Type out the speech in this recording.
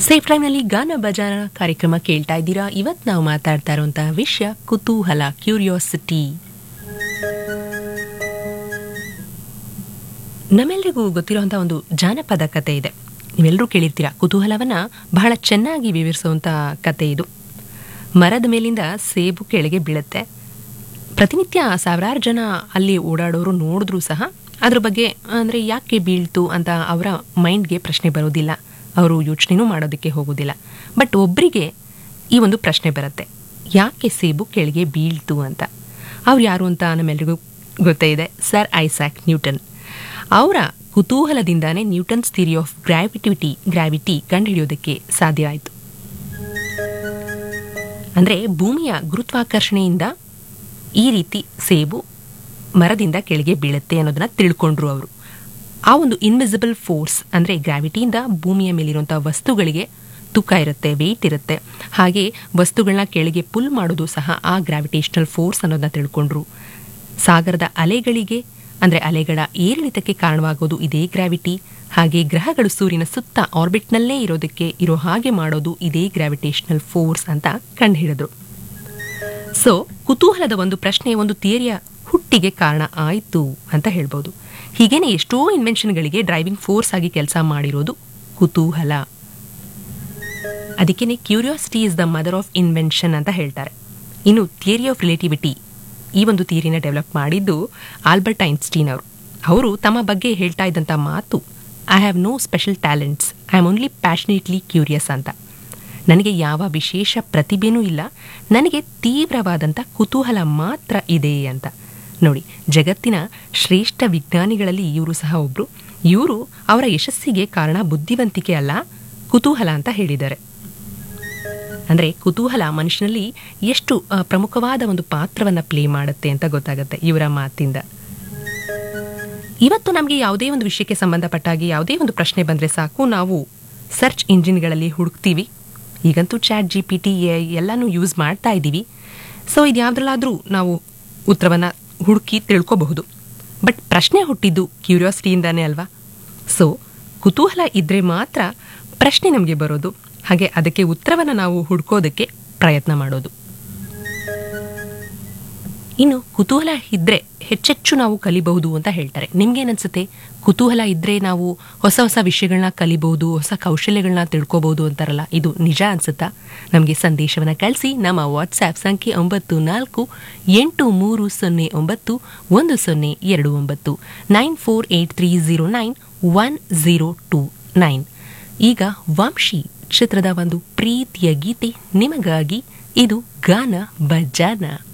safe ಟೈಮ್ನಲ್ಲಿ ಗಾನ ಬಜಾನ ಕಾರ್ಯಕ್ರಮ ಕೇಳ್ತಾ ಇದ್ದೀರಾ ಇವತ್ತು ನಾವು ಮಾತಾಡ್ತಾ ಇರುವಂತಹ ವಿಷಯ ಕುತೂಹಲ ಕ್ಯೂರಿಯಾಸಿಟಿ ನಮ್ಮೆಲ್ಲರಿಗೂ ಗೊತ್ತಿರುವಂತಹ ಒಂದು ಜಾನಪದ ಕತೆ ಇದೆ ನೀವೆಲ್ಲರೂ ಕೇಳಿರ್ತೀರಾ ಕುತೂಹಲವನ್ನ ಬಹಳ ಚೆನ್ನಾಗಿ ವಿವರಿಸುವಂತ ಕತೆ ಇದು ಮರದ ಮೇಲಿಂದ ಸೇಬು ಕೆಳಗೆ ಬೀಳುತ್ತೆ ಪ್ರತಿನಿತ್ಯ ಸಾವಿರಾರು ಜನ ಅಲ್ಲಿ ಓಡಾಡೋರು ನೋಡಿದ್ರೂ ಸಹ ಅದ್ರ ಬಗ್ಗೆ ಅಂದರೆ ಯಾಕೆ ಬೀಳ್ತು ಅಂತ ಅವರ ಮೈಂಡ್ಗೆ ಪ್ರಶ್ನೆ ಬರೋದಿಲ್ಲ ಅವರು ಯೋಚನೆನೂ ಮಾಡೋದಕ್ಕೆ ಹೋಗೋದಿಲ್ಲ ಬಟ್ ಒಬ್ಬರಿಗೆ ಈ ಒಂದು ಪ್ರಶ್ನೆ ಬರುತ್ತೆ ಯಾಕೆ ಸೇಬು ಕೆಳಗೆ ಬೀಳ್ತು ಅಂತ ಅವ್ರು ಯಾರು ಅಂತ ನಮ್ಮೆಲ್ರಿಗೂ ಗೊತ್ತೇ ಇದೆ ಸರ್ ಐಸಾಕ್ ನ್ಯೂಟನ್ ಅವರ ಕುತೂಹಲದಿಂದಾನೇ ನ್ಯೂಟನ್ಸ್ ಥಿಯರಿ ಆಫ್ ಗ್ರಾವಿಟಿವಿಟಿ ಗ್ರಾವಿಟಿ ಕಂಡುಹಿಡಿಯೋದಕ್ಕೆ ಸಾಧ್ಯ ಆಯಿತು ಅಂದರೆ ಭೂಮಿಯ ಗುರುತ್ವಾಕರ್ಷಣೆಯಿಂದ ಈ ರೀತಿ ಸೇಬು ಮರದಿಂದ ಕೆಳಗೆ ಬೀಳುತ್ತೆ ಅನ್ನೋದನ್ನ ತಿಳ್ಕೊಂಡ್ರು ಅವರು ಆ ಒಂದು ಇನ್ವಿಸಿಬಲ್ ಫೋರ್ಸ್ ಅಂದರೆ ಗ್ರಾವಿಟಿಯಿಂದ ಭೂಮಿಯ ಮೇಲಿರುವಂಥ ವಸ್ತುಗಳಿಗೆ ತೂಕ ಇರುತ್ತೆ ವೆಯ್ಟ್ ಇರುತ್ತೆ ಹಾಗೆ ವಸ್ತುಗಳನ್ನ ಕೆಳಗೆ ಪುಲ್ ಮಾಡೋದು ಸಹ ಆ ಗ್ರಾವಿಟೇಷನಲ್ ಫೋರ್ಸ್ ಅನ್ನೋದನ್ನ ತಿಳ್ಕೊಂಡ್ರು ಸಾಗರದ ಅಲೆಗಳಿಗೆ ಅಂದರೆ ಅಲೆಗಳ ಏರಿಳಿತಕ್ಕೆ ಕಾರಣವಾಗೋದು ಇದೇ ಗ್ರಾವಿಟಿ ಹಾಗೆ ಗ್ರಹಗಳು ಸೂರ್ಯನ ಸುತ್ತ ಆರ್ಬಿಟ್ನಲ್ಲೇ ಇರೋದಕ್ಕೆ ಇರೋ ಹಾಗೆ ಮಾಡೋದು ಇದೇ ಗ್ರಾವಿಟೇಷನಲ್ ಫೋರ್ಸ್ ಅಂತ ಕಂಡುಹಿಡಿದ್ರು ಸೊ ಕುತೂಹಲದ ಒಂದು ಪ್ರಶ್ನೆ ಒಂದು ಥಿಯರಿಯ ಹುಟ್ಟಿಗೆ ಕಾರಣ ಆಯಿತು ಅಂತ ಹೇಳ್ಬೋದು ಹೀಗೇನೆ ಎಷ್ಟೋ ಇನ್ವೆನ್ಷನ್ಗಳಿಗೆ ಡ್ರೈವಿಂಗ್ ಫೋರ್ಸ್ ಆಗಿ ಕೆಲಸ ಮಾಡಿರೋದು ಕುತೂಹಲ ಅದಕ್ಕೇನೆ curiosity is the mother of invention ಅಂತ ಹೇಳ್ತಾರೆ ಇನ್ನು ಥಿಯರಿ ಆಫ್ ರಿಲೇಟಿವಿಟಿ ಈ ಒಂದು ಥಿಯರಿನ ಡೆವಲಪ್ ಮಾಡಿದ್ದು ಆಲ್ಬರ್ಟ್ ಐನ್ಸ್ಟೀನ್ ಅವರು ಅವರು ತಮ್ಮ ಬಗ್ಗೆ ಹೇಳ್ತಾ ಇದ್ದಂಥ ಮಾತು I have no special talents I am only passionately curious ಅಂತ ನನಗೆ ಯಾವ ವಿಶೇಷ ಪ್ರತಿಭೆನೂ ಇಲ್ಲ ನನಗೆ ತೀವ್ರವಾದಂಥ ಕುತೂಹಲ ಮಾತ್ರ ಇದೆ ಅಂತ ನೋಡಿ ಜಗತ್ತಿನ ಶ್ರೇಷ್ಠ ವಿಜ್ಞಾನಿಗಳಲ್ಲಿ ಇವರು ಸಹ ಒಬ್ಬರು ಇವರು ಅವರ ಯಶಸ್ಸಿಗೆ ಕಾರಣ ಬುದ್ಧಿವಂತಿಕೆ ಅಲ್ಲ ಕುತೂಹಲ ಅಂತ ಹೇಳಿದ್ದಾರೆ ಅಂದರೆ ಕುತೂಹಲ ಮನುಷ್ಯನಲ್ಲಿ ಎಷ್ಟು ಆ, ಪ್ರಮುಖವಾದ ಒಂದು ಪಾತ್ರವನ್ನು ಪ್ಲೇ ಮಾಡುತ್ತೆ ಅಂತ ಗೊತ್ತಾಗುತ್ತೆ ಇವರ ಮಾತಿಂದ ಇವತ್ತು ನಮಗೆ ಯಾವುದೇ ಒಂದು ವಿಷಯಕ್ಕೆ ಸಂಬಂಧಪಟ್ಟಾಗಿ ಯಾವುದೇ ಒಂದು ಪ್ರಶ್ನೆ ಬಂದರೆ ಸಾಕು ನಾವು ಸರ್ಚ್ ಇಂಜಿನ್ಗಳಲ್ಲಿ ಹುಡುಕ್ತೀವಿ ಈಗಂತೂ ಚಾಟ್ ಜಿ ಪಿ ಟಿ ಎಲ್ಲನೂ ಯೂಸ್ ಮಾಡ್ತಾ ಇದ್ದೀವಿ ಸೊ ಇದು ಯಾವುದ್ರಲ್ಲಾದರೂ ನಾವು ಉತ್ತರವನ್ನು ಹುಡುಕಿ ತಿಳ್ಕೋಬಹುದು ಬಟ್ ಪ್ರಶ್ನೆ ಹುಟ್ಟಿದ್ದು ಕ್ಯೂರಿಯಾಸಿಟಿಯಿಂದಾನೇ ಅಲ್ವಾ ಸೊ ಕುತೂಹಲ ಇದ್ದರೆ ಮಾತ್ರ ಪ್ರಶ್ನೆ ನಮಗೆ ಬರೋದು ಹಾಗೆ ಅದಕ್ಕೆ ಉತ್ತರವನ್ನು ನಾವು ಹುಡ್ಕೋದಕ್ಕೆ ಪ್ರಯತ್ನ ಮಾಡೋದು ಇನ್ನು ಕುತೂಹಲ ಇದ್ದರೆ ಹೆಚ್ಚೆಚ್ಚು ನಾವು ಕಲಿಬಹುದು ಅಂತ ಹೇಳ್ತಾರೆ ನಿಮ್ಗೇನನ್ಸುತ್ತೆ ಕುತೂಹಲ ಇದ್ದರೆ ನಾವು ಹೊಸ ಹೊಸ ವಿಷಯಗಳನ್ನ ಕಲಿಬಹುದು ಹೊಸ ಕೌಶಲ್ಯಗಳನ್ನ ತಿಳ್ಕೊಬಹುದು ಅಂತಾರಲ್ಲ ಇದು ನಿಜ ಅನ್ಸುತ್ತಾ ನಮಗೆ ಸಂದೇಶವನ್ನು ಕಳಿಸಿ ನಮ್ಮ ವಾಟ್ಸ್ಆ್ಯಪ್ ಸಂಖ್ಯೆ ಒಂಬತ್ತು ನಾಲ್ಕು ಎಂಟು ಮೂರು ಸೊನ್ನೆ ಒಂಬತ್ತು ಒಂದು ಸೊನ್ನೆ ಎರಡು ಒಂಬತ್ತು nine four eight three zero nine one zero two nine ಈಗ ವಂಶಿ ಚಿತ್ರದ ಒಂದು ಪ್ರೀತಿಯ ಗೀತೆ ನಿಮಗಾಗಿ ಇದು ಗಾನ ಬಜಾನ